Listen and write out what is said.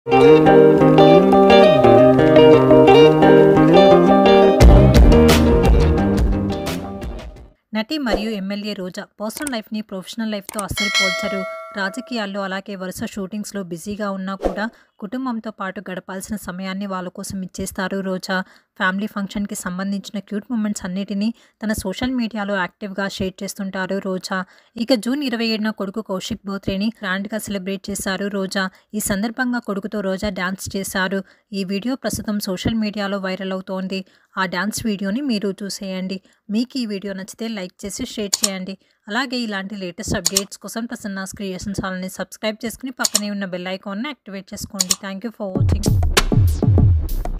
నటి మరియు MLA Roja personal లైఫ్ని ప్రొఫెషనల్ లైఫ్తో అస్సలు పోల్చరు రాజకీయాల్లో అలాగే వరుస షూటింగ్స్లో బిజీగా ఉన్నా కూడా కుటుంబంతో పాటు గడపాల్సిన సమయాన్ని వాళ్ళ కోసం ఇచ్చేస్తారు రోజా ఫ్యామిలీ ఫంక్షన్కి సంబంధించిన క్యూట్ మూమెంట్స్ అన్నిటినీ తన సోషల్ మీడియాలో యాక్టివ్గా షేర్ చేస్తుంటారు రోజా ఇక జూన్ ఇరవై ఏడున కొడుకు కౌశిక్ బర్త్డేని గ్రాండ్గా సెలబ్రేట్ చేశారు రోజా ఈ సందర్భంగా కొడుకుతో రోజా డ్యాన్స్ చేశారు ఈ వీడియో ప్రస్తుతం సోషల్ మీడియాలో వైరల్ అవుతోంది ఆ డ్యాన్స్ వీడియోని మీరు చూసేయండి మీకు ఈ వీడియో నచ్చితే లైక్ చేసి షేర్ చేయండి అలాగే ఇలాంటి లేటెస్ట్ అప్డేట్స్ కోసం ప్రసన్నాస్ క్రియేషన్ ఛానల్ని సబ్స్క్రైబ్ చేసుకుని పక్కనే ఉన్న బెల్ ఐకాన్ని యాక్టివేట్ చేసుకోండి థ్యాంక్ యూ ఫర్ వాచింగ్